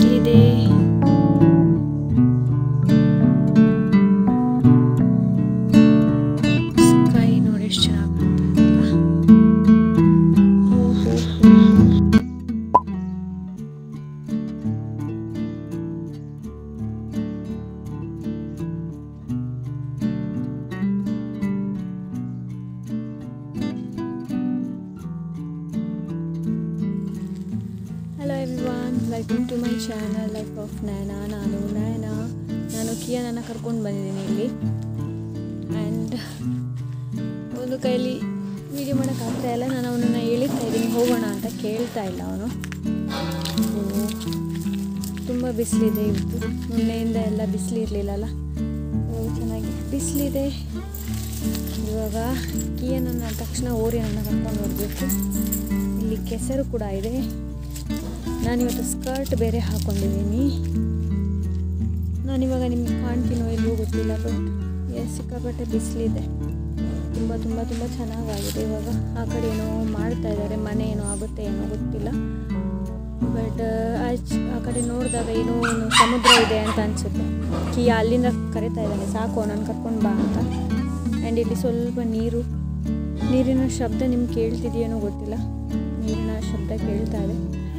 ಬಿಸಿಲಿದೆ sky ನೋಡಿ ಎಷ್ಟು ಚೆನ್ನಾಗಿ ಕಾಣ್ತಾ ಇದೆ ಅಲ್ವಾ? ಓ, ಹೋ, ಹೋ. Hello everyone welcome to my channel life of Nayana ನಾನು ನಯನ ನಾನು ಕಿಯಾನನ್ನ ಕರ್ಕೊಂಡು ಬಂದಿದ್ದೀನಿ ಇಲ್ಲಿ ಆ್ಯಂಡ್ ಒಂದು ಕೈಲಿ ವೀಡಿಯೋ ಮಾಡೋಕ್ಕಾಗ್ತಾ ಇಲ್ಲ ನಾನು ಅವನನ್ನು ಎಳಿತಾ ಇದ್ದೀನಿ ಹೋಗೋಣ ಅಂತ ಕೇಳ್ತಾ ಇಲ್ಲ ಅವನು ತುಂಬ ಬಿಸಿಲಿದೆ ಇವತ್ತು ಮೊನ್ನೆಯಿಂದ ಎಲ್ಲ ಬಿಸಿಲಿರಲಿಲ್ಲಲ್ಲ ಇವಾಗ ಚೆನ್ನಾಗಿ ಬಿಸಿಲಿದೆ ಇವಾಗ ಕಿಯನನ್ನ ತಕ್ಷಣ ಓರಿಯನನ್ನು ಕರ್ಕೊಂಡು ಹೋಗಬೇಕು ಇಲ್ಲಿ ಕೆಸರು ಕೂಡ ಇದೆ ನಾನಿವತ್ತು ಸ್ಕರ್ಟ್ ಬೇರೆ ಹಾಕ್ಕೊಂಡಿದ್ದೀನಿ ನಾನಿವಾಗ ನಿಮ್ಗೆ ಕಾಣ್ತೀನೋ ಇಲ್ವೋ ಗೊತ್ತಿಲ್ಲ ಬಟ್ ಸಿಕ್ಕಾಪಟ್ಟೆ ಬಿಸಿಲಿದೆ ತುಂಬ ತುಂಬ ತುಂಬ ಚೆನ್ನಾಗಾಗಿದೆ ಇವಾಗ ಆ ಕಡೆ ಏನೋ ಮಾಡ್ತಾ ಇದ್ದಾರೆ ಮನೆ ಏನೋ ಆಗುತ್ತೆ ಏನೋ ಗೊತ್ತಿಲ್ಲ ಬಟ್ ಆಚ್ ಆ ಕಡೆ ನೋಡಿದಾಗ ಏನೋ ಒಂದು ಸಮುದ್ರ ಇದೆ ಅಂತ ಅನಿಸುತ್ತೆ ಕಿ ಅಲ್ಲಿಂದ ಕರಿತಾ ಇದ್ದಾನೆ ಸಾಕು ನಾನು ಕರ್ಕೊಂಡು ಬಾ ಅಂತ ಆ್ಯಂಡ್ ಇಲ್ಲಿ ಸ್ವಲ್ಪ ನೀರು ನೀರಿನ ಶಬ್ದ ನಿಮ್ಗೆ ಕೇಳ್ತಿದೆಯೇನೋ ಗೊತ್ತಿಲ್ಲ ನೀರಿನ ಶಬ್ದ ಕೇಳ್ತಾ ಇದೆ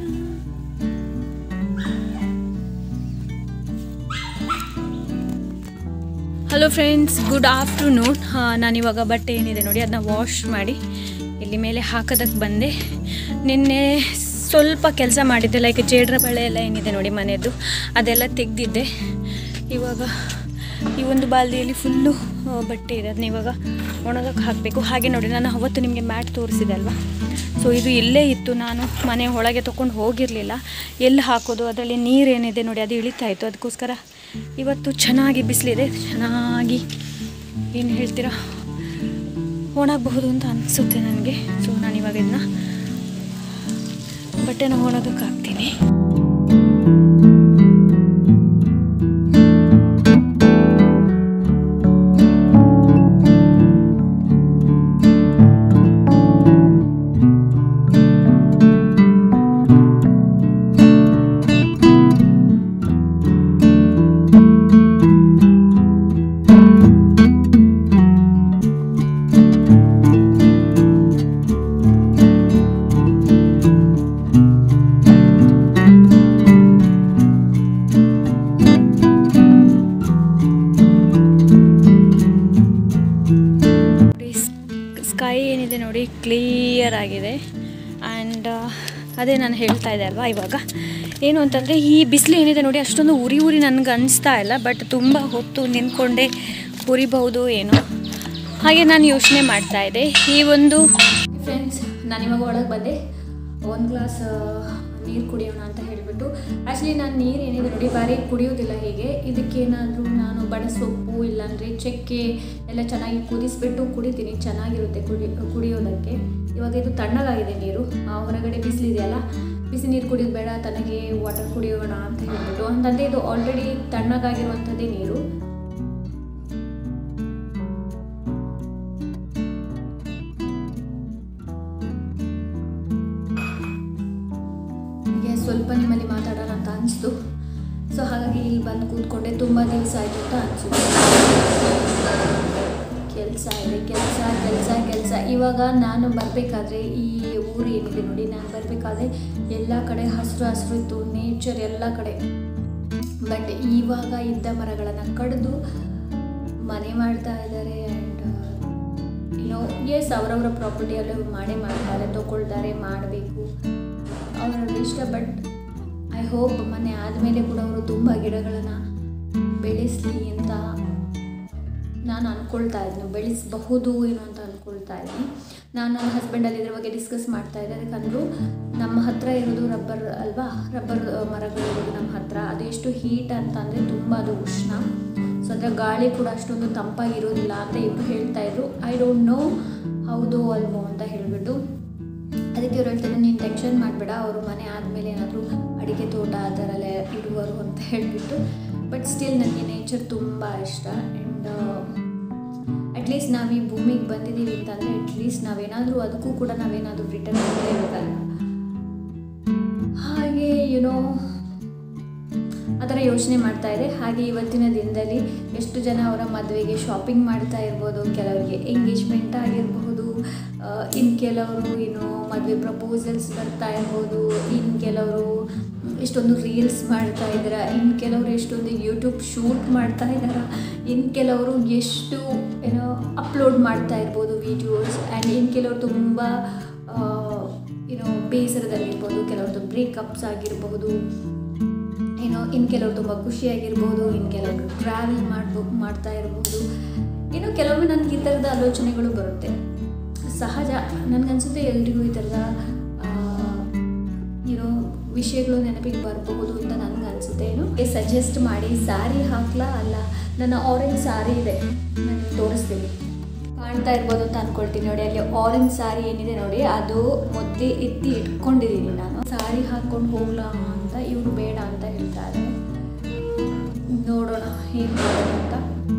ಹಲೋ ಫ್ರೆಂಡ್ಸ್ ಗುಡ್ ಆಫ್ಟರ್ನೂನ್ ನಾನಿವಾಗ ಬಟ್ಟೆ ಏನಿದೆ ನೋಡಿ ಅದನ್ನ ವಾಶ್ ಮಾಡಿ ಇಲ್ಲಿ ಮೇಲೆ ಹಾಕೋದಕ್ಕೆ ಬಂದೆ ನಿನ್ನೆ ಸ್ವಲ್ಪ ಕೆಲಸ ಮಾಡಿದ್ದೆ ಲೈಕ್ ಜೇಡ್ರ ಬಳೆ ಎಲ್ಲ ಏನಿದೆ ನೋಡಿ ಮನೆಯದು ಅದೆಲ್ಲ ತೆಗೆದಿದ್ದೆ ಇವಾಗ ಈ ಒಂದು ಬಾಲ್ದಿಯಲ್ಲಿ ಫುಲ್ಲು ಬಟ್ಟೆ ಇದೆ ಅದನ್ನ ಇವಾಗ ಒಣಗಕ್ಕೆ ಹಾಕಬೇಕು ಹಾಗೆ ನೋಡಿ ನಾನು ಅವತ್ತು ನಿಮಗೆ ಮ್ಯಾಟ್ ತೋರಿಸಿದೆ ಅಲ್ವಾ ಸೊ ಇದು ಇಲ್ಲೇ ಇತ್ತು ನಾನು ಮನೆ ಒಳಗೆ ತೊಗೊಂಡು ಹೋಗಿರಲಿಲ್ಲ ಎಲ್ಲಿ ಹಾಕೋದು ಅದರಲ್ಲಿ ನೀರೇನಿದೆ ನೋಡಿ ಅದು ಇಳಿತಾ ಇತ್ತು ಅದಕ್ಕೋಸ್ಕರ ಇವತ್ತು ಚೆನ್ನಾಗಿ ಬಿಸಿಲಿದೆ ಚೆನ್ನಾಗಿ ಏನು ಹೇಳ್ತೀರಾ ಒಣಗಬಹುದು ಅಂತ ಅನಿಸುತ್ತೆ ನನಗೆ ಸೊ ನಾನು ಇವಾಗ ಇದನ್ನ ಬಟ್ಟೆನ ಒಣಗಕ್ಕೆ ಹಾಕ್ತೀನಿ ನೋಡಿ ಸ್ಕೈ ಏನಿದೆ ನೋಡಿ ಕ್ಲಿಯರ್ ಆಗಿದೆ ಆ್ಯಂಡ್ ಅದೇ ನಾನು ಹೇಳ್ತಾ ಇದ್ದೆ ಅಲ್ವಾ ಇವಾಗ ಏನು ಅಂತಂದರೆ ಈ ಬಿಸಿಲು ಏನಿದೆ ನೋಡಿ ಅಷ್ಟೊಂದು ಉರಿ ಉರಿ ನನಗೆ ಅನಿಸ್ತಾ ಇಲ್ಲ ಬಟ್ ತುಂಬ ಹೊತ್ತು ನಿಂತ್ಕೊಂಡೆ ಉರಿಬಹುದು ಏನೋ ಹಾಗೆ ನಾನು ಯೋಚನೆ ಮಾಡ್ತಾ ಇದ್ದೆ ಈ ಒಂದು ಫ್ರೆಂಡ್ಸ್ ನಾನಿವಾಗ ಒಳಗೆ ಬಂದೆ ಒಂದು ಗ್ಲಾಸ್ ನೀರು ಕುಡಿಯೋಣ ಅಂತ ಹೇಳಿಬಿಟ್ಟು ಆ್ಯಕ್ಚುಲಿ ನಾನು ನೀರು ಏನಿದೆ ನೋಡಿ ಬಾರಿ ಕುಡಿಯೋದಿಲ್ಲ ಹೀಗೆ ಇದಕ್ಕೇನಾದರೂ ನಾನು ಬಡಸೊಪ್ಪು ಇಲ್ಲಾಂದರೆ ಚಕ್ಕೆ ಎಲ್ಲ ಚೆನ್ನಾಗಿ ಕುದಿಸ್ಬಿಟ್ಟು ಕುಡಿತೀನಿ ಚೆನ್ನಾಗಿರುತ್ತೆ ಕುಡಿ ಕುಡಿಯೋದಕ್ಕೆ ಇವಾಗ ಇದು ತಣ್ಣಗಾಗಿದೆ ನೀರು ಆ, ಹೊರಗಡೆ ಬಿಸಿಲಿದೆಯಲ್ಲ ಬಿಸಿ ನೀರು ಕುಡಿಯೋದು ಬೇಡ ತನಗೆ ವಾಟರ್ ಕುಡಿಯೋಣ ಅಂತ ಹೇಳ್ಬಿಟ್ಟು ಅಂತಂದರೆ ಇದು ಆಲ್ರೆಡಿ ತಣ್ಣಗಾಗಿರುವಂಥದ್ದೇ ನೀರು ಹೀಗೆ ಸ್ವಲ್ಪ ನಿಮ್ಮಲ್ಲಿ ಮಾತಾಡೋಣ ಅಂತ ಅನಿಸ್ತು ಸೊ ಹಾಗಾಗಿ ಇಲ್ಲಿ ಬಂದು ಕೂತ್ಕೊಂಡೆ ತುಂಬ ದಿವಸ ಆಯಿತು ಅಂತ ಅನಿಸಿತು ಕೆಲಸ ಇದೆ ಕೆಲಸ ಕೆಲಸ ಕೆಲಸ ಇವಾಗ ನಾನು ಬರಬೇಕಾದ್ರೆ ಈ ಊರು ಏನಿದೆ ನೋಡಿ ನಾನು ಬರಬೇಕಾದ್ರೆ ಎಲ್ಲ ಕಡೆ ಹಸಿರು ಹಸಿರು ಇತ್ತು ನೇಚರ್ ಎಲ್ಲ ಕಡೆ ಬಟ್ ಇವಾಗ ಇದ್ದ ಮರಗಳನ್ನು ಕಡಿದು ಮನೆ ಮಾಡ್ತಾ ಇದ್ದಾರೆ ಆ್ಯಂಡ್ ಏನೋ ಎಸ್ ಅವರವರ ಪ್ರಾಪರ್ಟಿಯಲ್ಲೂ ಮಾಡೇ ಮಾಡ್ತಾರೆ ತಗೊಳ್ತಾರೆ ಮಾಡಬೇಕು ಅವರ ಇಷ್ಟ ಬಟ್ ಐ ಹೋಪ್ ಮನೆ ಆದಮೇಲೆ ಕೂಡ ಅವರು ತುಂಬ ಗಿಡಗಳನ್ನು ಬೆಳೆಸಲಿ ಅಂತ ನಾನು ಅಂದ್ಕೊಳ್ತಾ ಇದ್ದೀನಿ ಬೆಳೆಸಬಹುದು ಏನೋ ಅಂತ ಅಂದ್ಕೊಳ್ತಾ ಇದ್ದೀನಿ ನಾನು ನನ್ನ ಹಸ್ಬೆಂಡಲ್ಲಿ ಇದ್ರ ಬಗ್ಗೆ ಡಿಸ್ಕಸ್ ಮಾಡ್ತಾ ಇದ್ದೆ ಅದಕ್ಕಂದ್ರು ನಮ್ಮ ಹತ್ರ ಇರೋದು ರಬ್ಬರ್ ಅಲ್ವಾ ರಬ್ಬರ್ ಮರಗಳು ಇರೋದು ನಮ್ಮ ಹತ್ರ ಅದು ಎಷ್ಟು ಹೀಟ್ ಅಂತ ಅಂದರೆ ತುಂಬ ಅದು ಉಷ್ಣ ಸೊ ಅದರ ಗಾಳಿ ಕೂಡ ಅಷ್ಟೊಂದು ತಂಪಾಗಿರೋದಿಲ್ಲ ಅಂತ ಇಬ್ಬರು ಹೇಳ್ತಾ ಇದ್ರು ಐ ಡೋಂಟ್ ನೋ ಹೌದು ಅಲ್ವೋ ಅಂತ ಹೇಳಿಬಿಟ್ಟು ಅದಕ್ಕೆ ಅವ್ರು ಹೇಳ್ತಾರೆ ನೀನು ಟೆನ್ಷನ್ ಮಾಡಬೇಡ ಅವರು ಮನೆ ಆದಮೇಲೆ ಏನಾದರೂ ಅಡಿಕೆ ತೋಟ ಆ ಥರ ಎಲ್ಲ ಇಡುವರು ಅಂತ ಹೇಳಿಬಿಟ್ಟು ಬಟ್ ಸ್ಟಿಲ್ ನನಗೆ ನೇಚರ್ ತುಂಬ ಇಷ್ಟ ಆ್ಯಂಡ್ ಅಟ್ಲೀಸ್ಟ್ ನಾವು ಈ ಭೂಮಿಗೆ ಬಂದಿದ್ದೀವಿ ಅಂತಂದರೆ ಅಟ್ಲೀಸ್ಟ್ ನಾವೇನಾದರೂ ಅದಕ್ಕೂ ಕೂಡ ನಾವೇನಾದರೂ ರಿಟರ್ನ್ ಮಾಡಲೇಬೇಕಲ್ಲ ಹಾಗೆ ಯುನೋ ಆ ಥರ ಯೋಚನೆ ಮಾಡ್ತಾ ಇದೆ ಹಾಗೆ ಇವತ್ತಿನ ದಿನದಲ್ಲಿ ಎಷ್ಟು ಜನ ಅವರ ಮದುವೆಗೆ ಶಾಪಿಂಗ್ ಮಾಡ್ತಾ ಇರ್ಬೋದು ಕೆಲವರಿಗೆ ಎಂಗೇಜ್ಮೆಂಟ್ ಆಗಿರಬಹುದು ಇನ್ನು ಕೆಲವರು ಏನು ಮದುವೆ ಪ್ರಪೋಸಲ್ಸ್ ಬರ್ತಾ ಇರ್ಬೋದು ಇನ್ನು ಕೆಲವರು ಎಷ್ಟೊಂದು ರೀಲ್ಸ್ ಮಾಡ್ತಾ ಇದ್ದಾರೆ ಇನ್ನು ಕೆಲವರು ಎಷ್ಟೊಂದು ಯೂಟ್ಯೂಬ್ ಶೂಟ್ ಮಾಡ್ತಾ ಇದ್ದಾರೆ ಇನ್ನು ಕೆಲವರು ಎಷ್ಟು ಏನೋ ಅಪ್ಲೋಡ್ ಮಾಡ್ತಾ ಇರ್ಬೋದು ವೀಡಿಯೋಸ್ ಆ್ಯಂಡ್ ಇನ್ನು ಕೆಲವರು ತುಂಬ ಏನೋ ಬೇಸರದಲ್ಲಿರ್ಬೋದು ಕೆಲವ್ರದ್ದು ಬ್ರೇಕಪ್ಸ್ ಆಗಿರಬಹುದು ಏನೋ ಇನ್ನು ಕೆಲವರು ತುಂಬ ಖುಷಿಯಾಗಿರ್ಬೋದು ಇನ್ನು ಕೆಲವರು ಟ್ರಾವೆಲ್ ಮಾಡ್ಬೋ ಮಾಡ್ತಾ ಇರ್ಬೋದು ಏನೋ ಕೆಲವೊಮ್ಮೆ ನನಗೆ ಈ ಥರದ ಆಲೋಚನೆಗಳು ಬರುತ್ತೆ ಸಹಜ ನನಗನ್ಸುತ್ತೆ ಎಲ್ರಿಗೂ ಈ ಥರದ ಏನೋ ವಿಷಯಗಳು ನೆನಪಿಗೆ ಬರಬಹುದು ಅಂತ ನನಗೆ ಅನಿಸುತ್ತೆ ಏನು ಸಜೆಸ್ಟ್ ಮಾಡಿ ಸ್ಯಾರಿ ಹಾಕ್ಲಾ ಅಲ್ಲ ನನ್ನ ಆರೆಂಜ್ ಸ್ಯಾರಿ ಇದೆ ನಾನು ತೋರಿಸ್ತೀನಿ ಕಾಣ್ತಾ ಇರ್ಬೋದು ಅಂತ ಅಂದ್ಕೊಳ್ತೀನಿ ನೋಡಿ ಅಲ್ಲಿ ಆರೆಂಜ್ ಸ್ಯಾರಿ ಏನಿದೆ ನೋಡಿ ಅದು ಮೊದಲೇ ಎತ್ತಿ ಇಟ್ಕೊಂಡಿದ್ದೀನಿ ನಾನು ಸ್ಯಾರಿ ಹಾಕ್ಕೊಂಡು ಹೋಗ್ಲಾ ಅಂತ ಇವರು ಬೇಡ ಅಂತ ಹೇಳ್ತಾರೆ ನೋಡೋಣ ಹೇಗೆ ಮಾಡೋಣ ಅಂತ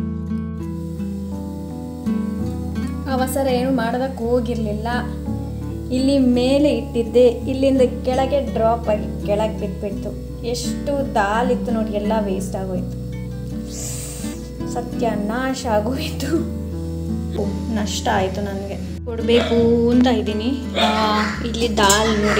ಅವಸರ ಏನು ಮಾಡೋದಕ್ಕೆ ಹೋಗಿರಲಿಲ್ಲ ಇಲ್ಲಿ ಮೇಲೆ ಇಟ್ಟಿದ್ದೆ ಇಲ್ಲಿಂದ ಕೆಳಗೆ ಡ್ರಾಪ್ ಆಗಿ ಕೆಳಗೆ ಬಿಟ್ಬಿಡ್ತು ಎಷ್ಟು ದಾಲ್ ಇತ್ತು ನೋಡಿ ಎಲ್ಲ ವೇಸ್ಟ್ ಆಗೋಯ್ತು ಸತ್ಯ ನಾಶ ಆಗೋಯ್ತು ನಷ್ಟ ಆಯಿತು ನನಗೆ ಕೊಡಬೇಕು ಅಂತ ಇದ್ದೀನಿ ಇಲ್ಲಿ ದಾಲ್ ನೋಡಿ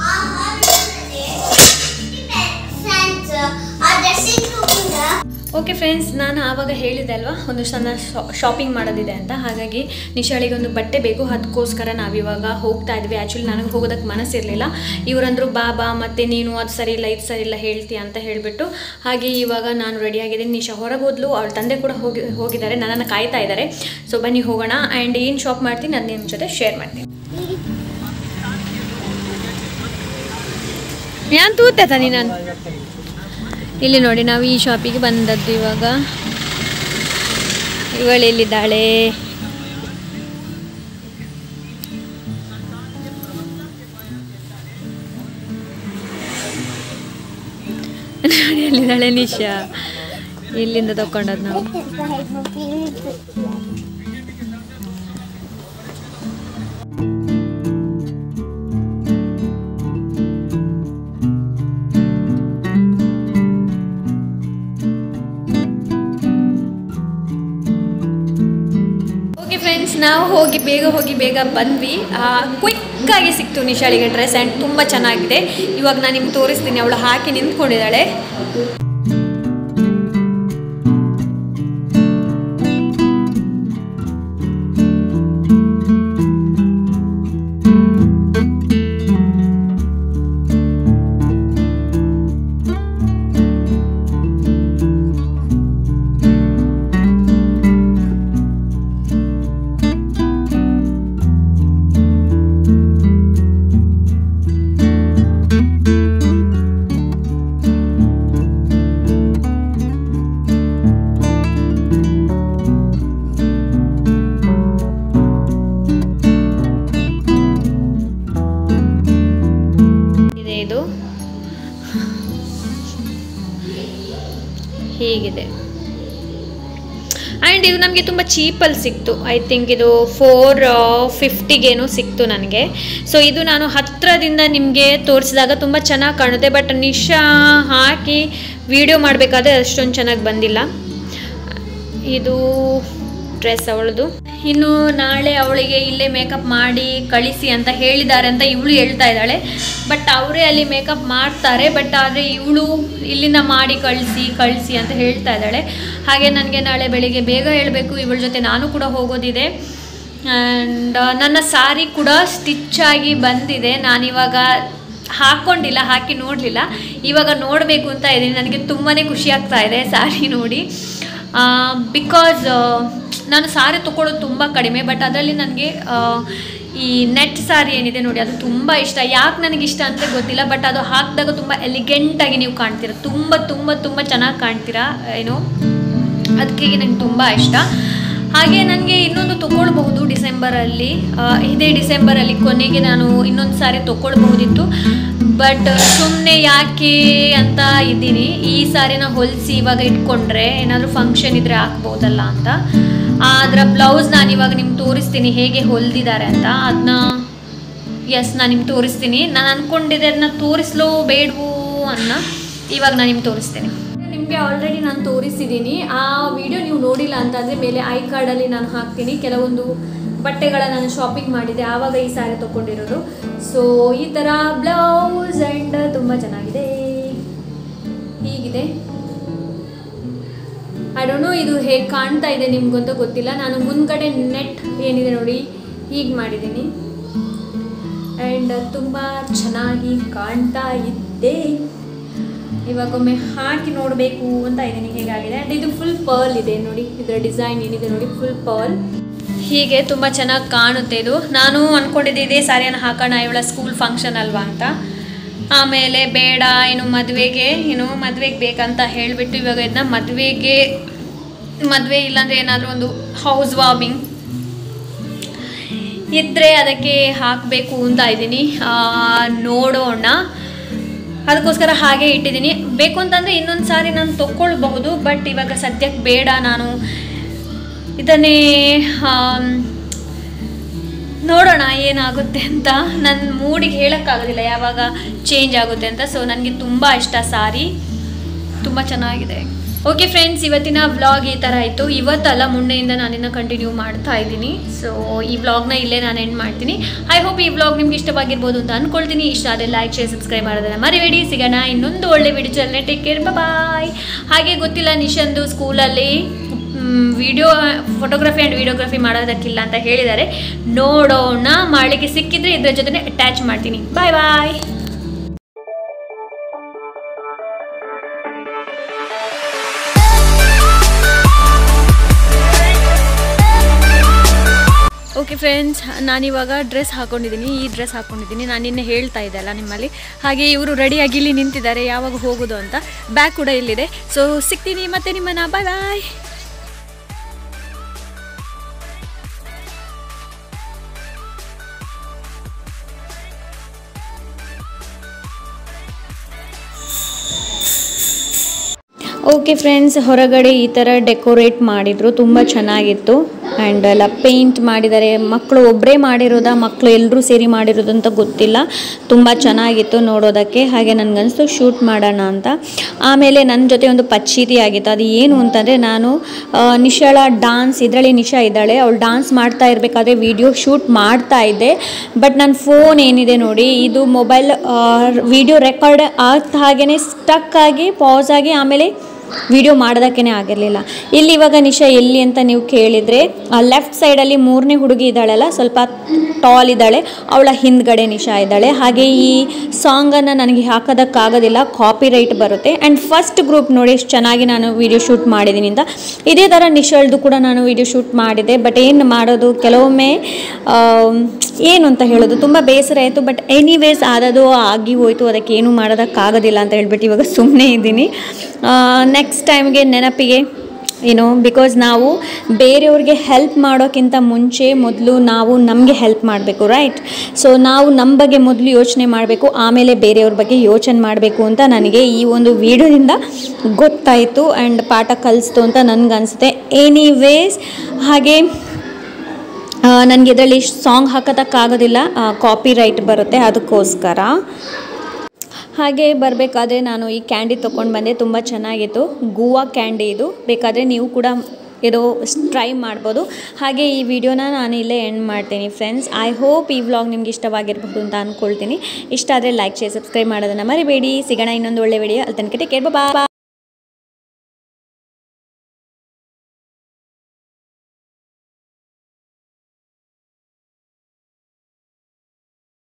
ಓಕೆ ಫ್ರೆಂಡ್ಸ್ ನಾನು ಆವಾಗ ಹೇಳಿದೆ ಅಲ್ವಾ ಒಂದು ಸಣ್ಣ ಶಾಪಿಂಗ್ ಮಾಡೋದಿದೆ ಅಂತ ಹಾಗಾಗಿ ನಿಶಾಳಿಗೆ ಒಂದು ಬಟ್ಟೆ ಬೇಕು ಅದಕ್ಕೋಸ್ಕರ ನಾವಿವಾಗ ಹೋಗ್ತಾ ಇದ್ವಿ ಆ್ಯಕ್ಚುಲಿ ನನಗೆ ಹೋಗೋದಕ್ಕೆ ಮನಸ್ಸಿರಲಿಲ್ಲ ಇವರಂದ್ರು ಬಾ ಬಾ ಮತ್ತು ನೀನು ಅದು ಸರಿ ಇಲ್ಲ ಇದು ಸರಿ ಇಲ್ಲ ಹೇಳ್ತೀಯ ಅಂತ ಹೇಳಿಬಿಟ್ಟು ಹಾಗೆ ಇವಾಗ ನಾನು ರೆಡಿಯಾಗಿದ್ದೀನಿ ನಿಶಾ ಹೊರಗೆ ಹೋದ್ಲು ಅವಳ ತಂದೆ ಕೂಡ ಹೋಗಿ ಹೋಗಿದ್ದಾರೆ ನನ್ನನ್ನು ಕಾಯ್ತಾ ಇದ್ದಾರೆ ಸೊ ಬನ್ನಿ ಹೋಗೋಣ ಆ್ಯಂಡ್ ಏನು ಶಾಪ್ ಮಾಡ್ತೀನಿ ಅದು ನಿಮ್ಮ ಜೊತೆ ಶೇರ್ ಮಾಡ್ತೀನಿ ಯಾನ್ ತೂತ ನೀನು ಇಲ್ಲಿ ನೋಡಿ ನಾವು ಈ ಶಾಪಿಗೆ ಬಂದದ್ದು ಇವಾಗ ಇವಳು ಎಲ್ಲಿದ್ದಾಳೆ ನೋಡಿ ಎಲ್ಲಿದ್ದಾಳೆ ನಿಶಾ ಇಲ್ಲಿಂದ ತಕೊಂಡದ್ದು ನಾವು ಓಕೆ ಫ್ರೆಂಡ್ಸ್ ನಾವು ಹೋಗಿ ಬೇಗ ಹೋಗಿ ಬೇಗ ಬಂದ್ವಿ ಕ್ವಿಕ್ಕಾಗಿ ಸಿಕ್ತು ನಿಶಾಳಿಗೆ ಡ್ರೆಸ್ ಆ್ಯಂಡ್ ತುಂಬ ಚೆನ್ನಾಗಿದೆ ಇವಾಗ ನಾನು ನಿಮ್ಗೆ ತೋರಿಸ್ತೀನಿ ಅವಳು ಹಾಕಿ ನಿಂತ್ಕೊಂಡಿದ್ದಾಳೆ ಇದೆ ಇದು ಹೀಗಿದೆ ಆ್ಯಂಡ್ ಇದು ನಮಗೆ ತುಂಬ ಚೀಪಲ್ಲಿ ಸಿಕ್ತು ಐ ಥಿಂಕ್ ಇದು ಫೋರ್ ಫಿಫ್ಟಿಗೇನೋ ಸಿಕ್ತು ನನಗೆ ಸೊ ಇದು ನಾನು ಹತ್ತಿರದಿಂದ ನಿಮಗೆ ತೋರಿಸಿದಾಗ ತುಂಬ ಚೆನ್ನಾಗಿ ಕಾಣುತ್ತೆ ಬಟ್ ನಿಶಾ ಹಾಕಿ ವಿಡಿಯೋ ಮಾಡಬೇಕಾದ್ರೆ ಅಷ್ಟೊಂದು ಚೆನ್ನಾಗಿ ಬಂದಿಲ್ಲ ಇದು ಡ್ರೆಸ್ ಅವಳದು ಇನ್ನು ನಾಳೆ ಅವಳಿಗೆ ಇಲ್ಲೇ ಮೇಕಪ್ ಮಾಡಿ ಕಳಿಸಿ ಅಂತ ಹೇಳಿದ್ದಾರೆ ಅಂತ ಇವಳು ಹೇಳ್ತಾ ಇದ್ದಾಳೆ ಬಟ್ ಅವರೇ ಅಲ್ಲಿ ಮೇಕಪ್ ಮಾಡ್ತಾರೆ ಬಟ್ ಆದರೆ ಇವಳು ಇಲ್ಲಿಂದ ಮಾಡಿ ಕಳಿಸಿ ಕಳಿಸಿ ಅಂತ ಹೇಳ್ತಾ ಇದ್ದಾಳೆ ಹಾಗೆ ನನಗೆ ನಾಳೆ ಬೆಳಿಗ್ಗೆ ಬೇಗ ಹೇಳಬೇಕು ಇವಳ ಜೊತೆ ನಾನು ಕೂಡ ಹೋಗೋದಿದೆ ಆ್ಯಂಡ್ ನನ್ನ ಸಾರಿ ಕೂಡ ಸ್ಟಿಚ್ ಆಗಿ ಬಂದಿದೆ ನಾನಿವಾಗ ಹಾಕ್ಕೊಂಡಿಲ್ಲ ಹಾಕಿ ನೋಡಲಿಲ್ಲ ಇವಾಗ ನೋಡಬೇಕು ಅಂತ ಇದ್ದೀನಿ ನನಗೆ ತುಂಬಾ ಖುಷಿ ಆಗ್ತಾ ಇದೆ ಸಾರಿ ನೋಡಿ ಬಿಕಾಸ್ ನಾನು ಸಾರಿ ತೊಗೊಳ್ಳೋದು ತುಂಬ ಕಡಿಮೆ ಬಟ್ ಅದರಲ್ಲಿ ನನಗೆ ಈ ನೆಟ್ ಸಾರಿ ಏನಿದೆ ನೋಡಿ ಅದು ತುಂಬ ಇಷ್ಟ ಯಾಕೆ ನನಗೆ ಇಷ್ಟ ಅಂತ ಗೊತ್ತಿಲ್ಲ ಬಟ್ ಅದು ಹಾಕಿದಾಗ ತುಂಬ ಎಲಿಗೆಂಟಾಗಿ ನೀವು ಕಾಣ್ತೀರ ತುಂಬ ತುಂಬ ತುಂಬ ಚೆನ್ನಾಗಿ ಕಾಣ್ತೀರಾ ಏನು ಅದಕ್ಕೆ ನನಗೆ ತುಂಬ ಇಷ್ಟ ಹಾಗೆ ನನಗೆ ಇನ್ನೊಂದು ತೊಗೊಳ್ಬಹುದು ಡಿಸೆಂಬರಲ್ಲಿ ಆ, ಇದೇ ಡಿಸೆಂಬರಲ್ಲಿ ಕೊನೆಗೆ ನಾನು ಇನ್ನೊಂದು ಸಾರಿ ತೊಗೊಳ್ಬಹುದಿತ್ತು ಬಟ್ ಸುಮ್ಮನೆ ಯಾಕೆ ಅಂತ ಇದ್ದೀನಿ ಈ ಸಾರಿನ ಹೊಲಿಸಿ ಇವಾಗ ಇಟ್ಕೊಂಡ್ರೆ ಏನಾದರೂ ಫಂಕ್ಷನ್ ಇದ್ರೆ ಹಾಕ್ಬೋದಲ್ಲ ಅಂತ ಅದರ ಬ್ಲೌಸ್ ನಾನು ಇವಾಗ ನಿಮ್ಗೆ ತೋರಿಸ್ತೀನಿ ಹೇಗೆ ಹೊಲ್ದಿದ್ದಾರೆ ಅಂತ ಅದನ್ನ ಎಸ್ ನಾನು ನಿಮ್ಗೆ ತೋರಿಸ್ತೀನಿ ನಾನು ಅಂದ್ಕೊಂಡಿದ್ದೆ ಅದನ್ನ ತೋರಿಸ್ಲೋ ಬೇಡವೋ ಅನ್ನ ಇವಾಗ ನಾನು ನಿಮ್ಗೆ ತೋರಿಸ್ತೀನಿ ನಿಮಗೆ ಆಲ್ರೆಡಿ ನಾನು ತೋರಿಸಿದ್ದೀನಿ ಆ ವಿಡಿಯೋ ನೀವು ನೋಡಿಲ್ಲ ಅಂತಂದರೆ ಮೇಲೆ ಐ ಕಾರ್ಡಲ್ಲಿ ನಾನು ಹಾಕ್ತೀನಿ ಕೆಲವೊಂದು ಬಟ್ಟೆಗಳ ನಾನು ಶಾಪಿಂಗ್ ಮಾಡಿದೆ ಆವಾಗ ಈ ಸ್ಯಾರಿ ತೊಗೊಂಡಿರೋದು ಸೊ ಈ ಥರ ಬ್ಲೌಸ್ ಆ್ಯಂಡ್ ತುಂಬ ಚೆನ್ನಾಗಿದೆ ಹೀಗಿದೆ ಐ ಡೋಂಟ್ ನೋ ಇದು ಹೇಗೆ ಕಾಣ್ತಾ ಇದೆ ನಿಮ್ಗಂತೂ ಗೊತ್ತಿಲ್ಲ ನಾನು ಮುಂದ್ಗಡೆ ನೆಟ್ ಏನಿದೆ ನೋಡಿ ಹೀಗೆ ಮಾಡಿದ್ದೀನಿ ಆ್ಯಂಡ್ ತುಂಬ ಚೆನ್ನಾಗಿ ಕಾಣ್ತಾ ಇದ್ದೆ ಇವಾಗೊಮ್ಮೆ ಹಾಕಿ ನೋಡಬೇಕು ಅಂತ ಇದ್ದೀನಿ ಹೇಗಾಗಿದೆ ಆ್ಯಂಡ್ ಇದು ಫುಲ್ ಪರ್ಲ್ ಇದೆ ನೋಡಿ ಇದರ ಡಿಸೈನ್ ಏನಿದೆ ನೋಡಿ ಫುಲ್ ಪರ್ಲ್ ಹೀಗೆ ತುಂಬ ಚೆನ್ನಾಗಿ ಕಾಣುತ್ತೆ ಇದು ನಾನು ಅಂದ್ಕೊಂಡಿದ್ದೆ ಇದೇ ಸಾರಿಯನ್ನು ಹಾಕೋಣ ಇವಳ ಸ್ಕೂಲ್ ಫಂಕ್ಷನ್ ಅಲ್ವಾ ಅಂತ ಆಮೇಲೆ ಬೇಡ ಏನು ಮದುವೆಗೆ ಏನು ಮದುವೆಗೆ ಬೇಕಂತ ಹೇಳಿಬಿಟ್ಟು ಇವಾಗ ಇದನ್ನ ಮದುವೆಗೆ ಮದುವೆ ಇಲ್ಲಾಂದರೆ ಏನಾದರೂ ಒಂದು ಹೌಸ್ ವಾರ್ಮಿಂಗ್ ಇದ್ದರೆ ಅದಕ್ಕೆ ಹಾಕಬೇಕು ಅಂತ ಇದ್ದೀನಿ ನೋಡೋಣ ಅದಕ್ಕೋಸ್ಕರ ಹಾಗೆ ಇಟ್ಟಿದ್ದೀನಿ ಬೇಕು ಅಂತಂದರೆ ಇನ್ನೊಂದು ಸಾರಿ ನಾನು ತೊಗೊಳ್ಬಹುದು ಬಟ್ ಇವಾಗ ಸದ್ಯಕ್ಕೆ ಬೇಡ ನಾನು ಇದನ್ನೇ ಆಮ್, ನೋಡೋಣ ಏನಾಗುತ್ತೆ ಅಂತ ನನ್ನ ಮೂಡಿಗೆ ಹೇಳೋಕ್ಕಾಗೋದಿಲ್ಲ ಯಾವಾಗ ಚೇಂಜ್ ಆಗುತ್ತೆ ಅಂತ ಸೊ ನನಗೆ ತುಂಬ ಇಷ್ಟ ಸಾರಿ ತುಂಬ ಚೆನ್ನಾಗಿದೆ ಓಕೆ ಫ್ರೆಂಡ್ಸ್ ಇವತ್ತಿನ ವ್ಲಾಗ್ ಈ ಥರ ಆಯಿತು ಇವತ್ತಲ್ಲ ಮೊನ್ನೆಯಿಂದ ನಾನಿನ್ನ ಕಂಟಿನ್ಯೂ ಮಾಡ್ತಾ ಇದ್ದೀನಿ ಸೊ ಈ ವ್ಲಾಗ್ನ ಇಲ್ಲೇ ನಾನು ಎಂಡ್ ಮಾಡ್ತೀನಿ ಐ ಹೋಪ್ ಈ ವ್ಲಾಗ್ ನಿಮ್ಗೆ ಇಷ್ಟವಾಗಿರ್ಬೋದು ಅಂತ ಅಂದ್ಕೊಳ್ತೀನಿ ಇಷ್ಟ ಆದರೆ ಲೈಕ್ ಶೇರ್ ಸಬ್ಸ್ಕ್ರೈಬ್ ಮಾಡೋದನ್ನ ಮರಿಬೇಡಿ ಸಿಗೋಣ ಇನ್ನೊಂದು ಒಳ್ಳೆ video channel take care bye ಹಾಗೆ ಗೊತ್ತಿಲ್ಲ ನಿಶಂದು ಸ್ಕೂಲಲ್ಲಿ ವಿಡಿಯೋ ಫೋಟೋಗ್ರಫಿ ಆ್ಯಂಡ್ ವಿಡಿಯೋಗ್ರಫಿ ಮಾಡೋದಕ್ಕಿಲ್ಲ ಅಂತ ಹೇಳಿದ್ದಾರೆ ನೋಡೋಣ ಮಾಡಲಿಕ್ಕೆ ಸಿಕ್ಕಿದ್ರೆ ಇದ್ರ ಜೊತೆ ಅಟ್ಯಾಚ್ ಮಾಡ್ತೀನಿ ಬಾಯ್ ಬಾಯ್ ಓಕೆ ಫ್ರೆಂಡ್ಸ್ ನಾನಿವಾಗ ಡ್ರೆಸ್ ಹಾಕೊಂಡಿದ್ದೀನಿ ಈ ಡ್ರೆಸ್ ಹಾಕೊಂಡಿದ್ದೀನಿ ನಾನು ನಿನ್ನೆ ಹೇಳ್ತಾ ಇದ್ದೆ ಅಲ್ಲ ನಿಮ್ಮಲ್ಲಿ ಹಾಗೆ ಇವರು ರೆಡಿಯಾಗಿ ಇಲ್ಲಿ ನಿಂತಿದ್ದಾರೆ ಯಾವಾಗ ಹೋಗೋದು ಅಂತ ಬ್ಯಾಗ್ ಕೂಡ ಇಲ್ಲಿದೆ ಸೊ ಸಿಗ್ತೀನಿ ಮತ್ತೆ ನಿಮ್ಮನ್ನ ಬಾಯ್ ಬಾಯ್ ಓಕೆ ಫ್ರೆಂಡ್ಸ್ ಹೊರಗಡೆ ಈ ಥರ ಡೆಕೋರೇಟ್ ಮಾಡಿದರು ತುಂಬ ಚೆನ್ನಾಗಿತ್ತು ಆ್ಯಂಡ್ ಎಲ್ಲ ಪೇಂಟ್ ಮಾಡಿದ್ದಾರೆ ಮಕ್ಕಳು ಒಬ್ಬರೇ ಮಾಡಿರೋದಾ ಮಕ್ಕಳು ಎಲ್ಲರೂ ಸೇರಿ ಮಾಡಿರೋದು ಅಂತ ಗೊತ್ತಿಲ್ಲ ತುಂಬ ಚೆನ್ನಾಗಿತ್ತು ನೋಡೋದಕ್ಕೆ ಹಾಗೆ ನನಗನ್ನಿಸ್ತು ಶೂಟ್ ಮಾಡೋಣ ಅಂತ ಆಮೇಲೆ ನನ್ನ ಜೊತೆ ಒಂದು ಪಚ್ಚೀತಿ ಆಗಿತ್ತು ಅದು ಏನು ಅಂತಂದರೆ ನಾನು ಆ, ನಿಶಾಳ ಡಾನ್ಸ್ ಇದರಲ್ಲಿ ನಿಶಾ ಇದ್ದಾಳೆ ಅವಳು ಡಾನ್ಸ್ ಮಾಡ್ತಾ ಇರಬೇಕಾದ್ರೆ ವಿಡಿಯೋ ಶೂಟ್ ಮಾಡ್ತಾ ಇದ್ದೆ ಬಟ್ ನನ್ನ ಫೋನ್ ಏನಿದೆ ನೋಡಿ ಇದು ಮೊಬೈಲ್ ವಿಡಿಯೋ ರೆಕಾರ್ಡ್ ಆಗ್ತಾ ಹಾಗೇ ಸ್ಟಕ್ ಆಗಿ ಪಾಸ್ ಆಗಿ ಆಮೇಲೆ ವಿಡಿಯೋ ಮಾಡೋದಕ್ಕೇ ಆಗಿರಲಿಲ್ಲ ಇಲ್ಲಿ ಇವಾಗ ನಿಶಾ ಎಲ್ಲಿ ಅಂತ ನೀವು ಕೇಳಿದರೆ ಲೆಫ್ಟ್ ಸೈಡಲ್ಲಿ ಮೂರನೇ ಹುಡುಗಿ ಇದ್ದಾಳಲ್ಲ ಸ್ವಲ್ಪ ಟಾಲ್ ಇದ್ದಾಳೆ ಅವಳ ಹಿಂದ್ಗಡೆ ನಿಶಾ ಇದ್ದಾಳೆ ಹಾಗೆ ಈ ಸಾಂಗನ್ನು ನನಗೆ ಹಾಕೋದಕ್ಕಾಗೋದಿಲ್ಲ ಕಾಪಿ ರೈಟ್ ಬರುತ್ತೆ ಆ್ಯಂಡ್ ಫಸ್ಟ್ ಗ್ರೂಪ್ ನೋಡಿ ಎಷ್ಟು ಚೆನ್ನಾಗಿ ನಾನು ವಿಡಿಯೋ ಶೂಟ್ ಮಾಡಿದ್ದೀನಿ ಅಂತ ಇದೇ ಥರ ನಿಶಾಳ್ದು ಕೂಡ ನಾನು ವಿಡಿಯೋ ಶೂಟ್ ಮಾಡಿದೆ ಬಟ್ ಏನು ಮಾಡೋದು ಕೆಲವೊಮ್ಮೆ ಆಮ್, ಏನು ಅಂತ ಹೇಳೋದು ತುಂಬ ಬೇಸರ ಆಯಿತು ಬಟ್ ಎನಿವೇಸ್ ಆದದು ಆಗಿ ಹೋಯಿತು ಅದಕ್ಕೆ ಏನು ಮಾಡೋದಕ್ಕಾಗೋದಿಲ್ಲ ಅಂತ ಹೇಳ್ಬಿಟ್ಟು ಇವಾಗ ಸುಮ್ಮನೆ ಇದ್ದೀನಿ ನೆಕ್ಸ್ಟ್ ಟೈಮ್ಗೆ ನೆನಪಿಗೆ ಏನೋ ಬಿಕಾಸ್ ನಾವು ಬೇರೆಯವ್ರಿಗೆ ಹೆಲ್ಪ್ ಮಾಡೋಕ್ಕಿಂತ ಮುಂಚೆ ಮೊದಲು ನಾವು ನಮಗೆ ಹೆಲ್ಪ್ ಮಾಡಬೇಕು ರೈಟ್ ಸೊ ನಾವು ನಮ್ಮ ಬಗ್ಗೆ ಮೊದಲು ಯೋಚನೆ ಮಾಡಬೇಕು ಆಮೇಲೆ ಬೇರೆಯವ್ರ ಬಗ್ಗೆ ಯೋಚನೆ ಮಾಡಬೇಕು ಅಂತ ನನಗೆ ಈ ಒಂದು ವಿಡಿಯೋದಿಂದ ಗೊತ್ತಾಯಿತು ಆ್ಯಂಡ್ ಪಾಠ ಕಲಿಸ್ತು ಅಂತ ನನಗನ್ಸುತ್ತೆ ಎನಿವೇಸ್ ಹಾಗೆ ನನಗೆ ಇದರಲ್ಲಿ ಸಾಂಗ್ ಹಾಕೋದಕ್ಕಾಗೋದಿಲ್ಲ ಕಾಪಿ ರೈಟ್ ಬರುತ್ತೆ ಅದಕ್ಕೋಸ್ಕರ ಹಾಗೆ ಬರಬೇಕಾದ್ರೆ ನಾನು ಈ ಕ್ಯಾಂಡಿ ತೊಗೊಂಡು ಬಂದೆ ತುಂಬ ಚೆನ್ನಾಗಿತ್ತು ಗೋವಾ ಕ್ಯಾಂಡಿ ಇದು ಬೇಕಾದರೆ ನೀವು ಕೂಡ ಇದು ಟ್ರೈ ಮಾಡ್ಬೋದು ಹಾಗೆ ಈ ವಿಡಿಯೋನ ನಾನು ಇಲ್ಲೇ ಎಂಡ್ ಮಾಡ್ತೀನಿ ಫ್ರೆಂಡ್ಸ್ ಐ ಹೋಪ್ ಈ ವ್ಲಾಗ್ ನಿಮ್ಗೆ ಇಷ್ಟವಾಗಿರಬಹುದು ಅಂತ ಅಂದ್ಕೊಳ್ತೀನಿ ಇಷ್ಟ ಆದರೆ ಲೈಕ್ ಶೇರ್ ಸಬ್ಸ್ಕ್ರೈಬ್ ಮಾಡೋದನ್ನು ಮರಿಬೇಡಿ ಸಿಗೋಣ ಇನ್ನೊಂದು ಒಳ್ಳೆ ವಿಡಿಯೋ ಅಲ್ಲಿ ತನಕ ಟೇಕ್ ಕೇರ್ ಬಾ